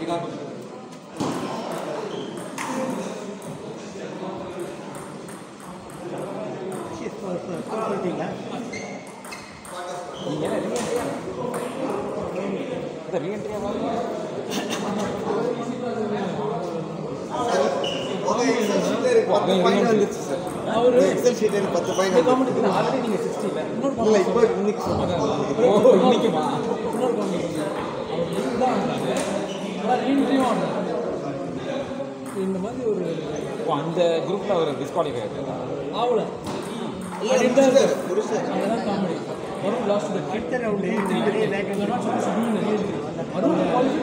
சொல்லிட்டீங்களா நீங்கள் ரீஎன்ட்ரியா இந்த ரீஎன்ட்ரியா பத்து பாயிண்ட் வந்துருச்சு சார் அவரு எக்ஸல் ஷீட் எனக்கு பத்து பாயிண்ட் வந்துருச்சு காம்படிஷன் ஆல்ரெடி நீங்கள் சிக்ஸ்டியில் இன்னொரு இல்லை இப்போ இன்னைக்கு சொல்லுங்கள் ஓ இன்னைக்குமா இன்னொரு காம்படிஷன் அவர் லீவ் தான் வந்தாங்க ஆனால் ரீஎன்ட்ரியும் ஆனாங்க இந்த மாதிரி ஒரு ஓ அந்த குரூப்பில் அவர் டிஸ்குவாலிஃபை ஆகிருக்கா ஆவல முடிச்சாரு, முடிச்சாரு. அதெல்லாம் காமெடி வரும் லாஸ்ட் அடுத்த ரவுண்டு வரும்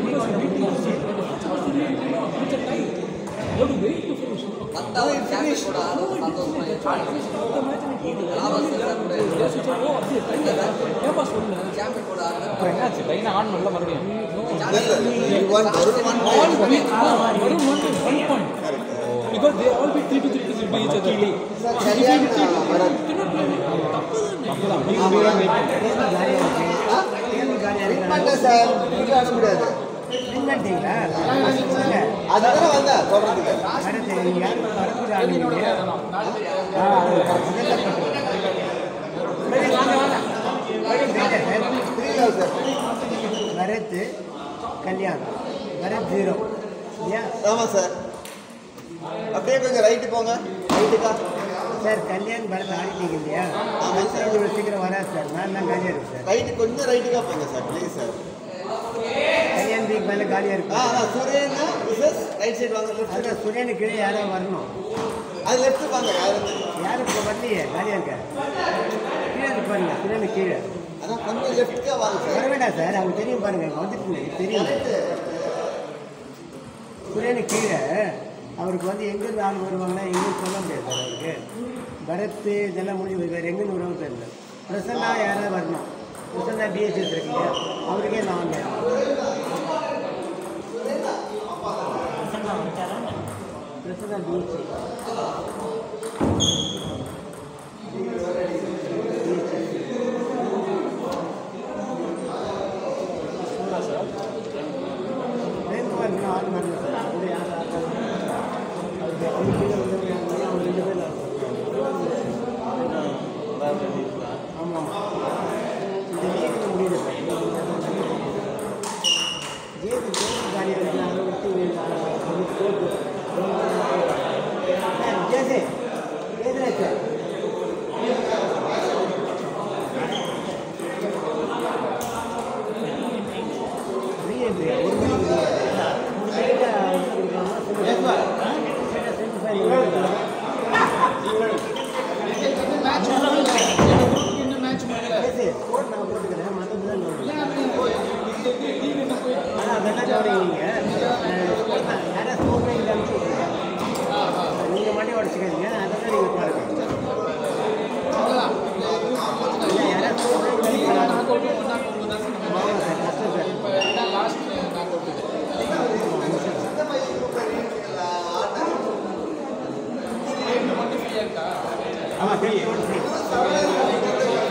ஏப்பா சொல்ல அப்புறம் என்னாச்சு லைனை ஆன் பண்ணல மறுபடியும் ஒன் ஒரு ஒன் வரும் one one point because they all beat three to three to three to each other sir கல்யாணம் வராது பண்ணேன் சார் வீட்டில் அனுப்ப முடியாது அதுதானே வந்தா சொல்றதுக்கு புரியல சார் வரத்து கல்யாணம் வரத் ஜீரோ இல்லையா ஆமாம் சார் அப்படியே கொஞ்சம் ரைட்டு போங்க ரைட்டுக்கா சார் கல்யாண் பரத் ஆடிட்டீங்க இல்லையா ஆமாம் சார் இவ்வளோ சீக்கிரம் வராது சார் நான் தான் காலியாக இருக்கு சார் ரைட்டு கொஞ்சம் ரைட்டுக்கா போங்க சார் ப்ளீஸ் சார் கல்யாண் வீக் மேலே காலியாக ஆ இருக்கு ஆ சுரேன் விசஸ் ரைட் சைடு வாங்க லெஃப்ட் சைடு அதான் சுரேனு கீழே யாரோ வரணும் அது லெஃப்ட் வாங்க யாரும் யாரும் இப்போ வரலையே காலியாக இருக்க கீழே இருக்கு பாருங்க சுரேனு கீழே அதான் கொஞ்சம் லெஃப்ட்டுக்கா வாங்க வர சார் வேண்டாம் சார் அவங்க தெரியும் பாருங்க இங்க வந்துட்டு தெரியும் சுரேனு கீழே அவருக்கு வந்து எங்கேருந்து ஆள் வருவாங்கன்னா எங்கேயும் சொல்ல முடியாது சார் அவருக்கு பரத்து இதெல்லாம் முடிவு வேறு எங்கேருந்து வருவாங்க தெரியல பிரசன்னா யாராவது வரணும் பிரசன்னா பிஎஸ்எஸ் இருக்கீங்க அவருக்கே நான் வந்தேன் பிரசன்னா பிஎஸ்சி பிரேம்குமார் இன்னும் ஆள் வரல சார் கூட யார் அவருக்கு அவங்க கீழே உள்ளவங்க யாருமே அவங்க ரெண்டு பேர் ஆமாம் இந்த லீக்கில் முடியல சார் ஜேபி ஜேபி காலியாக இருக்கு அதை விட்டு போட்டு ஜேசே ஜேசே சார் ரீஎன்ட்ரி ஒரு மணிக்கு மூணு மணிக்கு கோட் நான் போட்டுக்கிறேன் மற்றதுதான் ஆனால் அதெல்லாம் கவனிங்க யாராவது ஸ்கோப் நீங்கள் மட்டும் உடச்சிக்காதீங்க அதெல்லாம் நீங்கள் பாருங்க இல்லை யாராவது ஸ்கோப் ஆமாம் சார் கஷ்டம் சார் ஆமாம் ஃப்ரீ ஃப்ரீ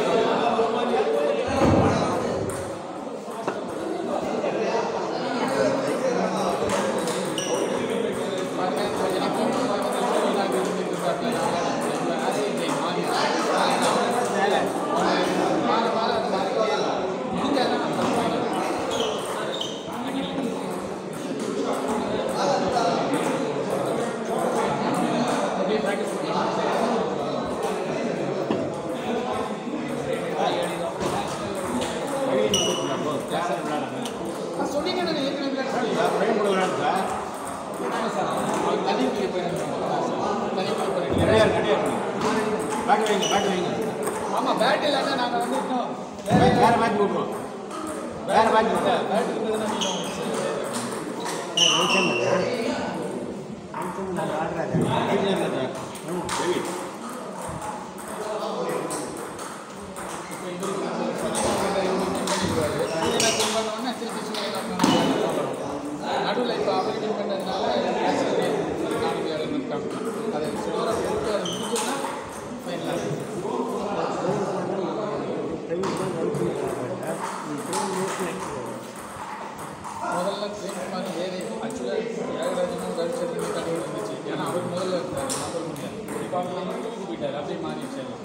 ஆமா பேட் இல்லைன்னா நாங்கள் வந்து இன்னும் வேற மேட்ச் விட்டுருவோம் வேற மேட்ச் விட்டுருவோம் பேட் இருந்ததுன்னா நீங்கள் நடுவில் இப்போ அவர் வின் பண்ணதுனால நானூற்றி எழுநூறு அதை ஸ்கோரை போட்டு அதை முடிஞ்சதுன்னா ஃபைனல் முதல்ல ஆக்சுவலாக பிரேம்குமார் வேறு ஆக்சுவலாக தியாகராஜனும் ரவிச்சந்திரனும் தனி இருந்துச்சு ஏன்னா அவர் முதல்ல இருந்தார் நான் சொல்ல முடியாது இப்போ அவர் வந்து தூக்கி போயிட்டார் அப்படியே மாறிடுச்சு எல்லாம்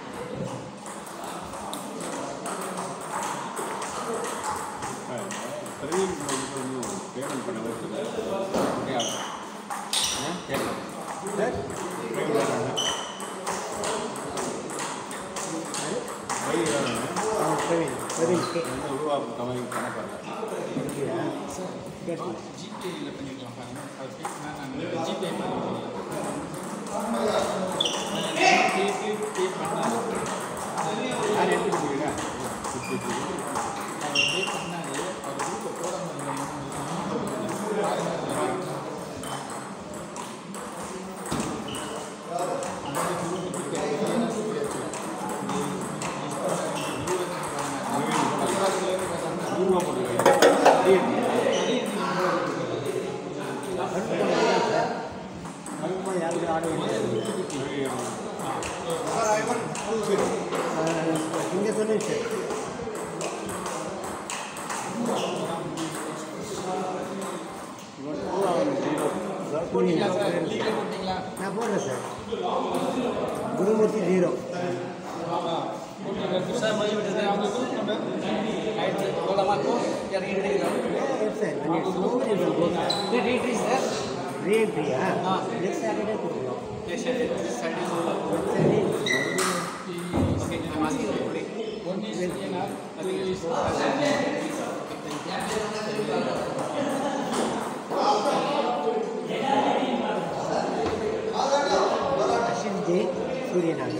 பிரவீன் வந்து வந்து பேமெண்ட் பண்ண வச்சுருக்கேன் கேட்கலாம் சார் பிரவீன் வேறு என்ன வழி வேறு என்ன ஆ, பிரவீன் பிரவீன் கே எந்த உருவாக்கும் கம்பெனி கணக்காக கேட்கலாம் ஜிபேயில் பண்ணிக்கலாம் பாருங்க அவர் பேசினா நான் ஜிபே பண்ணிக்கலாம் பே பண்ணாரு யார் எடுத்துட்டு போயிருக்கா அவர் பே பண்ணாரு அவர் வீட்டை போட முடியல உருவா போட்டுருக்கேன் அதுக்கு யாருக்கு ஆட வேண்டியது இங்கே சொல்லுங்க சார் புரியல லீகல் போட்டிங்களா நான் போடுறேன் சார் குருமூர்த்தி ஜீரோ சார் ரீஎன்ட்ரியா நெக்ஸ்ட் சாட்டர்டே கொடுக்குறோம் One is DNR, two is Ashit J Suriyanathan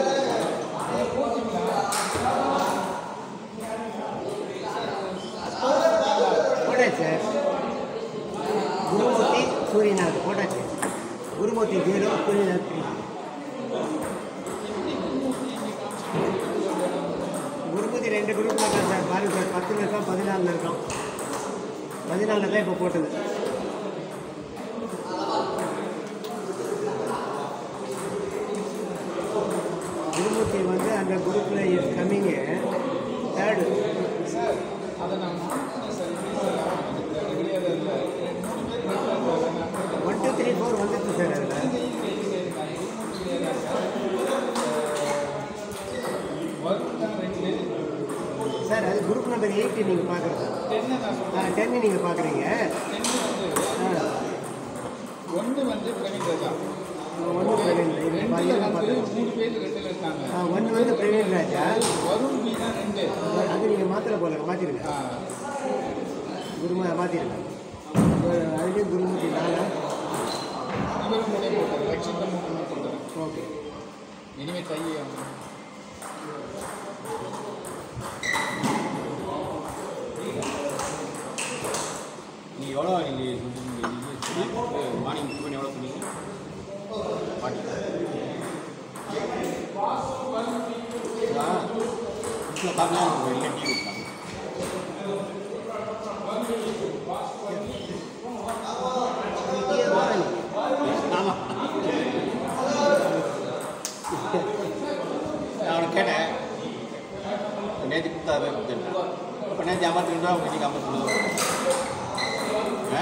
போட்டாச்சு சார் குருமூர்த்தி சூரியநாத் போட்டாச்சு குருமூர்த்தி ஜீரோ சூரியநாத் த்ரீ குருமூர்த்தி ரெண்டு குரூப்பில் இருக்கா சார் பாருங்க சார் பத்தில் இருக்கோம் பதினாலில் இருக்கோம் பதினாலில் தான் இப்போ போட்டது குருமூர்த்தி வந்து அந்த குரூப்பில் இஸ் கம்மிங்கு தேர்டு அதை நான் மாற்றினேன் சார் எப்படி சார் எனக்கு தெரியாது இல்லை மூணு பேர் ஒன் டூ த்ரீ ஃபோர் வந்துருக்கு சார் அதில் ஒர்க் ரெண்டு சார் அது குரூப் நம்பர் எயிட்டு நீங்கள் பார்க்குறது டென்னு நான் சொல்கிறேன் டென்னு நீங்கள் பார்க்குறீங்க டென்னு வந்து ஒன்று வந்து பிரவீன் ராஜா ஒன்று பிரவீன் இது ரெண்டில் பையன் வந்து பார்க்குறேன் மூணு பேர் ரெண்டில் இருக்காங்க ஒன்று வந்து பிரவீன் ராஜா வருண் பி தான் ரெண்டு அது நீங்கள் மாத்திரை போல மாற்றிடுங்க ஆ, குருமா மாற்றிடுங்க அதுலேயும் குருமூர்த்தி நாலா இவரும் மூணே போட்டார் லட்சத்தம் மூணு போட்டார் ஓகே இனிமேல் தை ஆகணும் நீ எவ்வளோ நீங்கள் நீங்கள் மார்னிங் புக் பண்ணி எவ்வளோ சொன்னீங்க பாட்டி வீட்டில் பார்த்தா அவங்க வெளியே டீ கொடுத்தாங்க ஆமாம் நான் அவனை கேட்டேன் நேற்று கொடுத்தாரு கொடுத்தேன் இப்போ நேற்று ஐம்பத்தி ரெண்டு ரூபா இன்னைக்கு ஐம்பத்தி ரெண்டு ரூபா ஆ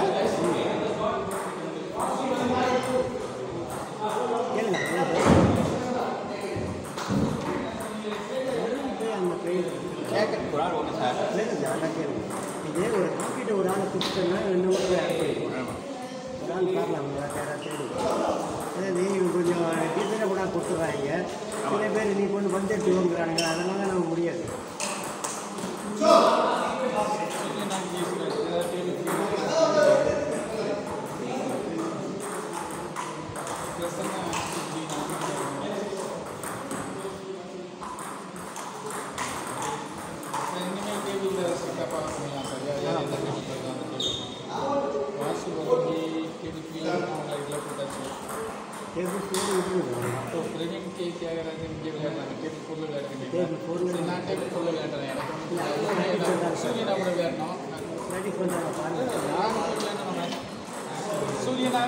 கேளுங்க அந்த ட்ரெயின் கேட்க ஒரு ஆள் ஒன்று சார் இல்லை சார் அதான் கேளுங்க இதே ஒரு காப்பீட்டு ஒரு ஆளை கொடுத்தோன்னா ரெண்டு வருஷம் ஆட் பண்ணிக்கலாம் ஒரு ஆள் பார்க்கலாம் அவங்க யாராவது தேடி அதாவது இவங்க கொஞ்சம் டீச்சரை கூட கொடுத்துட்றாங்க சில பேர் நீ கொண்டு வந்து எடுத்துக்கோங்கிறானுங்க அதனால நமக்கு முடியாது இனிமேல் கேபிளில் செட்டாக பார்க்க முடியலாம் சார் யார் யார் எந்த கேபிள் போயிருக்கா அந்த கேபிள் வாசு வந்து கேபிள் ஃபீல் இதில் போட்டாச்சு டேபிள் ஃபோர் இருக்குது அப்போ பிரவீன் கே தியாகராஜன் கேபிள் விளையாடுறாங்க கேபிள் ஃபோரில் விளையாடுறீங்க Table four ல சரி, நான் டேபிள் ஃபோரில் விளையாடுறேன் எனக்கு வந்து சூரியனா கூட விளையாடணும் ரெடி பண்ணுறாங்க பாருங்கள் நான் விளையாடணும் சூரியனா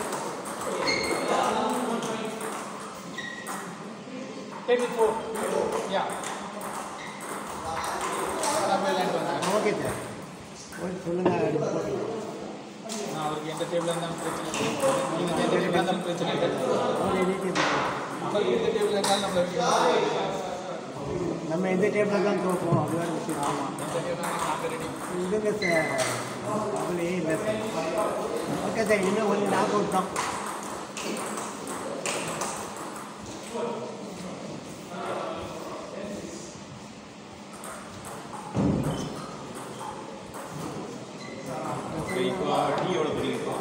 டேபிள் ஃபோர் யா நான் விளையாண்டு வந்தேன் ஓகே சார் போய் சொல்லுங்க அப்படின்னு போட்டுருங்க. நான் அவருக்கு எந்த டேபிளாக இருந்தாலும் பிரச்சனை இல்லை நீங்கள் எந்த டேபிளாக இருந்தாலும் பிரச்சனை இல்லை அவர் எந்த டேபிள் அவருக்கு எந்த டேபிள் இருந்தாலும் நம்மளுக்கு நம்ம எந்த டேபிளில் தான் தோப்போம் அது வேறு விஷயம் ஆமாம் எந்த டேபிளாக நாங்கள் ரெடி இதுங்க சார் அவளே இல்லை சார் ஓகே சார் இனிமேல் ஒன்று நாக் அவுட் தான் சரி இப்போ டீ எவ்வளோ பிடிக்கும்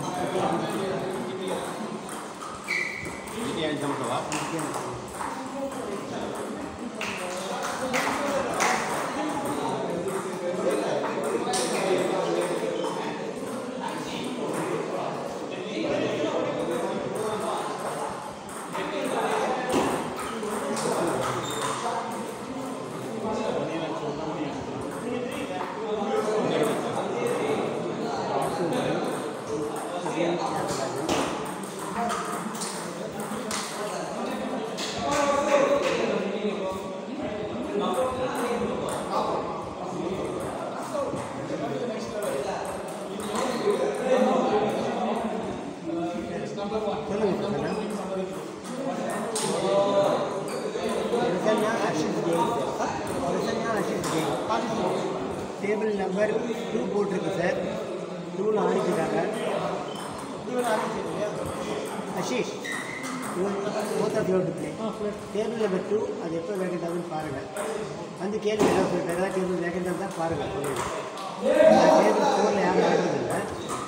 டீ அஞ்சு சமோசாவா சொல்லுங்க sir Prasanna Ashit Jain sir Prasanna Ashit Jain table number two போட்டிருக்கு சார் டூவில் ஆரம்பிச்சிருக்காங்க Ashish both of your play table number two அது எப்போ வேகண்ட் ஆகுதுன்னு பாருங்கள் வந்து கேள்வி ஏதாவது சொல்லிட்டு ஏதாவது டேபிள் வேகண்ட் இருந்தால் பாருங்கள் சொல்லுங்கள் டேபிள் ஃபோரில் யாரும் ஆடுறதில்லை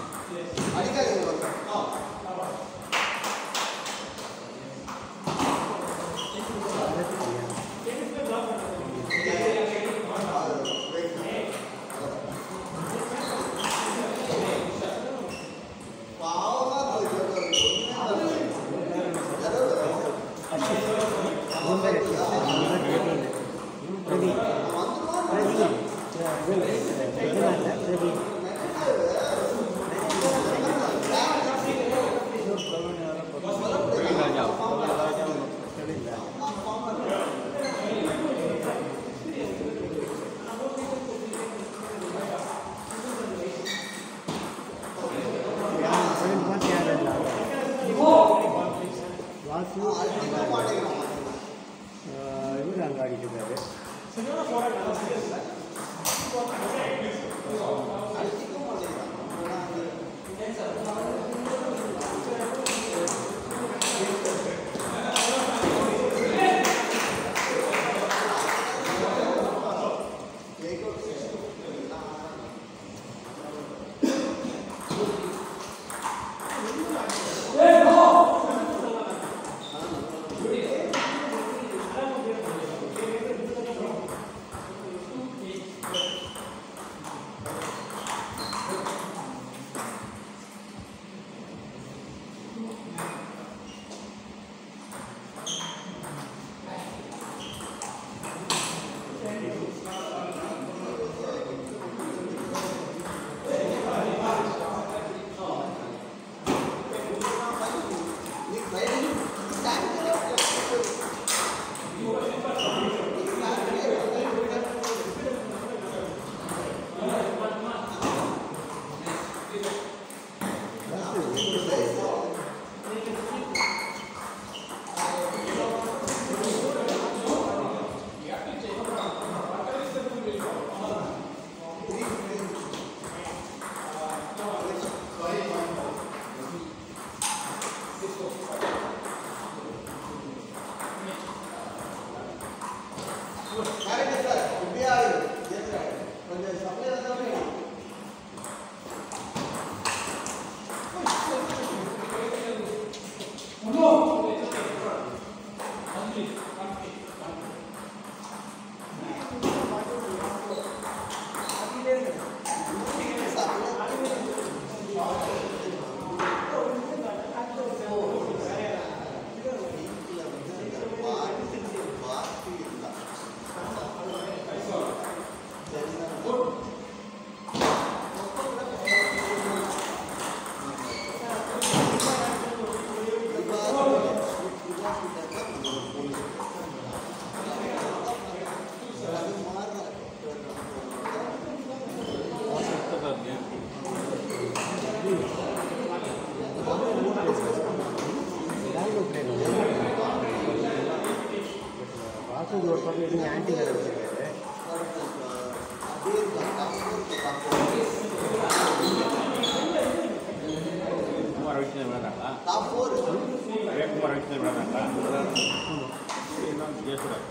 number number eighteen Pradeep Pradeep Pradeep Pradeep Praveen Raja Pradeep பார்த்து யார் இல்லை வாசு இவர் அங்கே ஆடிட்டு எடுங்க ஆன்டி கலர் வச்சிருக்காரு குமார் வைஷ்ணவ் விளையாடுறாங்களா டாப் ஃபோர் குமார் வைஷ்ணவ் விளையாடுறாங்களா ஜெயசுரா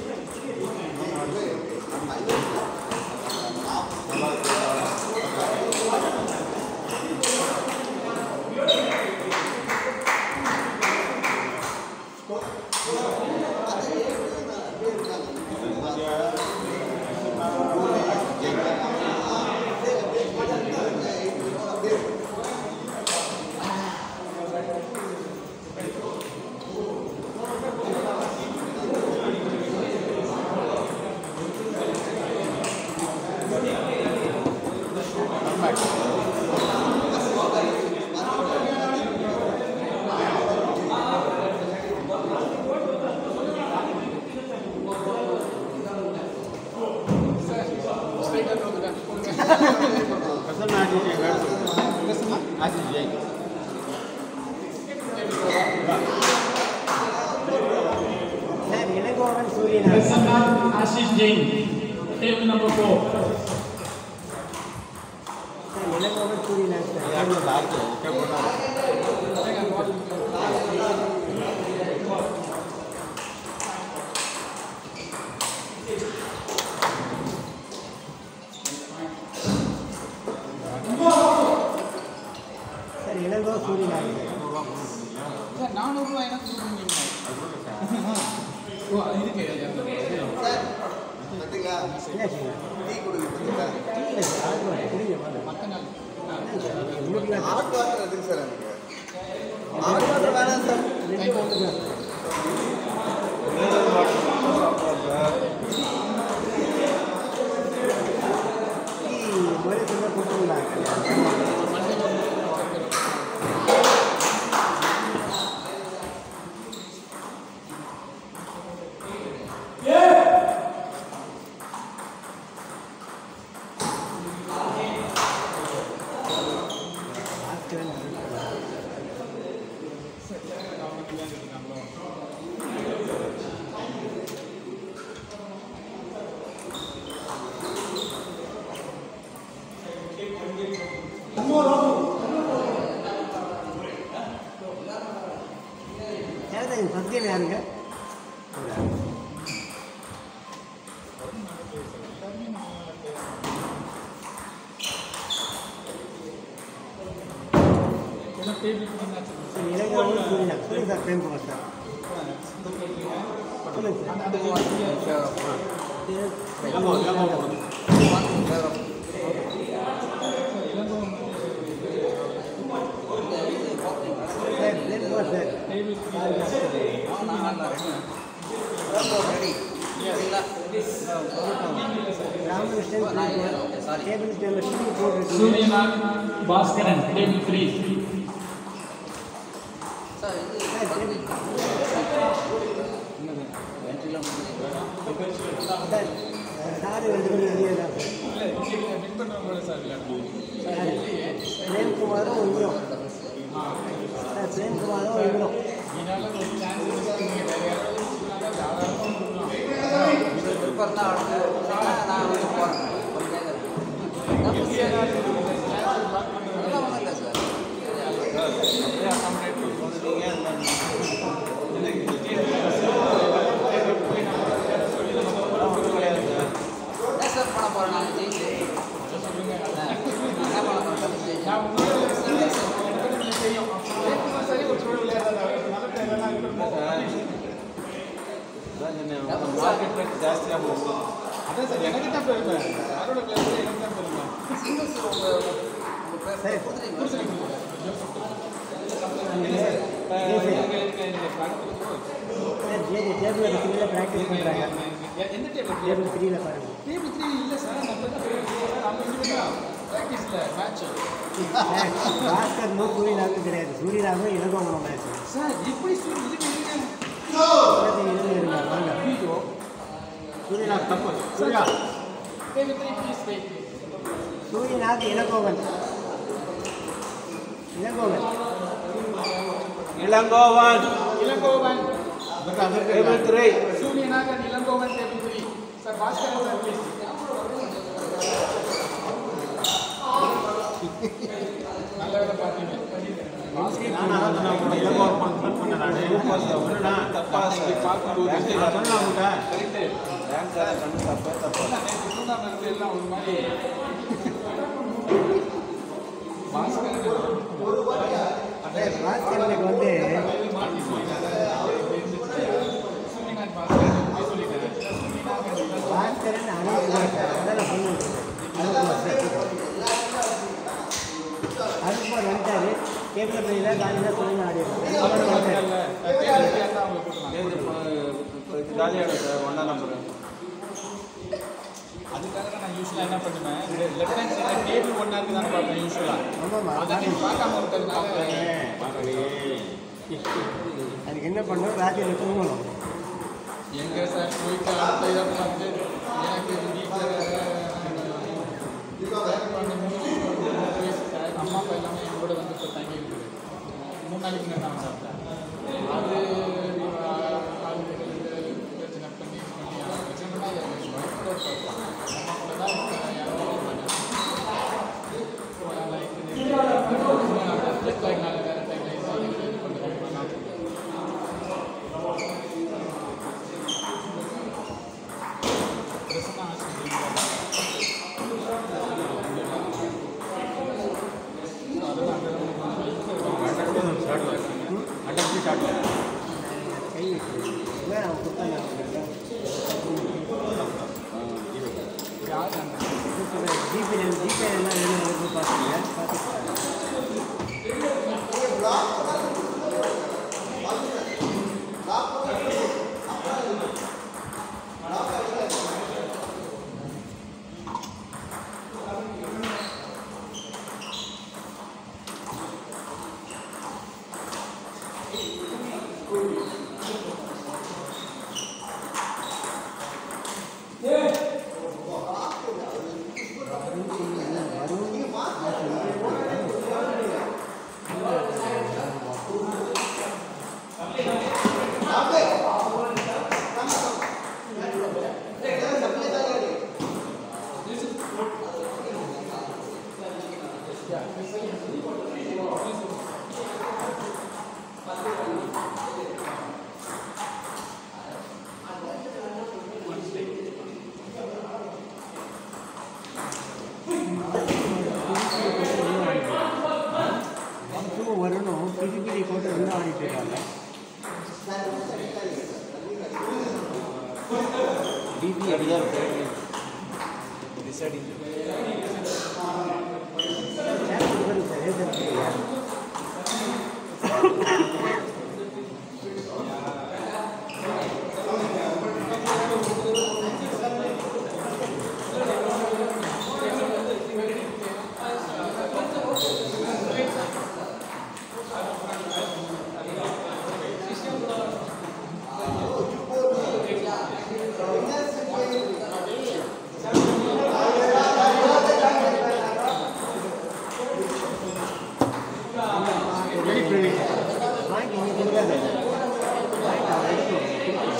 ஸ்ட்ரைட்டாக வந்துட்டேன் பிரசன்னா ஆசிஷ் ஜெய் விளையாடு ஆசிஷ் ஜெய் சார் இளங்கோவன் சூரியன் Prasanna Ashish Jain, table number four. Sir Ilangovan Suriyan sir யாரும் அந்த ஆர்க்கு விக்கெட் போட்டாங்க சார் இளங்கோ சூரியன் சார் நானூறுரூவா எனக்கு கொடுக்குறீங்க ஓ இதுக்கு சார் பார்த்தீங்களா என்ன செய்யுங்க டீ கொடுக்குறீங்களா இல்லை சார் ஆர்ட் வாட்டர் குடிங்க வாங்க மற்ற நாள் உங்களுக்கு ஹாட் வாட்டர் எதுக்கு சார் எனக்கு ஹாட் வாட்டர் வேணாம் சார் ரெண்டு ஒன்று தான் டீ முறை சொல்ல கொடுத்துருந்தாங்க ஏதாவது சத்தியம் யாருங்க எல்லாம் டேபிள் பண்ணாச்சு சார் இளைஞர்கள் சூரியன் சொல்லுங்க சார் பிரேம்குமார் சார் சொல்லுங்க சார் அந்த இளங்கோ இளங்கோ போடுங்க sir Premkumar sir Ramakrishnan table table tea போட்டு Suryanath Bhaskaran, table three. Sir sir ரெண்டு மணி வெளியே தான் இல்லை வின் பண்ணுறவங்களோட சார் விளையாடுவோம் சார் பிரேம்குமாரும் இவரும் சார் பிரேம்குமாரும் இவரும் இதனால ஒரு சான்ஸ் இருக்கு நீங்கள் வேறு யாராவது சொன்னாங்க தாராளமாக கொடுக்கலாம் நான் உங்களோட சீரியஸ் எனக்கு தெரியும் ஏற்கனவே சரி ஒரு சூழல் விளையாடுறது நல்ல பிளேயர்லாம் மார்க்கெட் ரேட் ஜாஸ்தியாக போகும் அதான் சார் எனக்கு தான் பெருமை யாரோட பிளேயர் எனக்கு தான் பெருமை சார் ஜே டேபிள் த்ரீல ப்ராக்டிஸ் பண்ணுறாங்க எந்த டேபிள் டேபிள் த்ரீல பாருங்க டேபிள் த்ரீ இல்லை சார் நம்ம தான் நம்ம இண்டிவிஜுவலாக ப்ராக்டிஸில் மேட்ச் பாஸ்கர் சூரியநாதன் கிடையாது சூரியநாதன் இளங்கோவனம் மேட்ச் சார் எப்படி சார் இதுக்கு நீங்கள் இருபது இருந்தார் வாங்க வீடியோ சூரியநாத் தப்பு Surya table three please wait Suriyanath Ilangovan Ilangovan Ilangovan Ilangovan table three Suriyanathan Ilangovan table three sir Bhaskaran sir please நல்ல வேலை பார்த்தீங்க மூணாம் இருந்து எல்லாம் ஒரு மாதிரி பாஸ்கரன் பாஸ்கரனுக்கு வந்து சூரியநாத் பாஸ்கரன் போய் சொல்லிட்டேன் பாஸ்கரன் அனுப்பு அதான் சொல்லுங்க அனுப்பு வந்துட்டாரு கேபிள் பிள்ளைல காலையில் சொல்லி ஆடி தேர்தல் தான் அவங்க போட்டுருவாங்க காலியான சார் ஒன்றா நம்பர் அதுக்காக தான் நான் யூஸ்வலாக என்ன பண்ணுவேன் லெஃப்ட் ஹேண்ட் சைடில் டேபிள் ஒன்றா இருக்குதான்னு பார்ப்பேன் யூஸ்வலாக ஆமாம்மா அதை நீ பார்க்காம விட்டதுனால அதுக்கு என்ன பண்ணணும் ராத்திரியில் தூங்கணும் எங்கே சார் போயிட்டு அடுத்த இதை பார்த்து எனக்கு வீட்டில் அம்மா அப்பா எல்லாமே என் கூட வந்து இப்போ தங்கி இருக்குது மூணு நாளைக்கு முன்னாடி நான் சாப்பிட்டேன் அது அது பிரச்சனை பண்ணி பண்ணி பிரச்சனை பண்ணால் அது அம்மா கூட தான் யாரும் லைக் ஜஸ்ட் லைக் நான் வேறு டைம் இது பண்ணுறேன் பிரசன்னா ஆஸ்பத்திரி கை வச்சு இல்லை அவன் கொடுத்தாங்க யார் அந்த ஜிபே ஜிபே எல்லாம் வேணும் வருது பார்த்தீங்க பார்த்துக்கிட்டாங்க திரும்ப வரணும் பிடி பிடி போட்டு இன்னும் ஆடிட்டு இருக்காங்க டிபி அடிதான் இருக்கு சேர் கொடுக்குறது சார் ஏசன் வாங்கி இங்கே கொடுக்காத வாங்கி அவன் எடுக்கணும்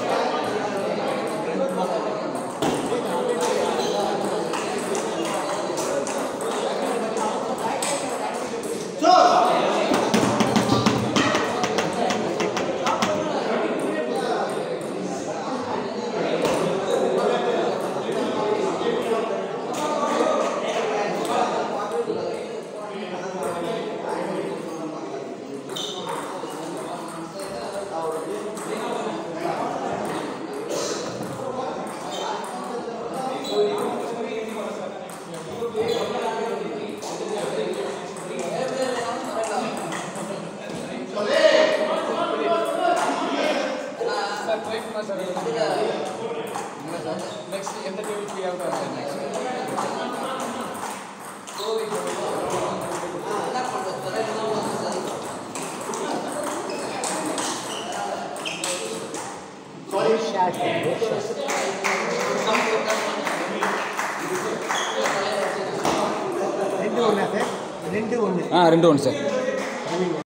சார் ட்ரை பண்ணா சார் நெக்ஸ்ட் எந்த டேபிள் ஃப்ரீ ஆகுதோ சார் நெக்ஸ்ட் ரெண்டு ஒன்றா சார் ரெண்டு ஒன்று ஆ ரெண்டு ஒன்று சார்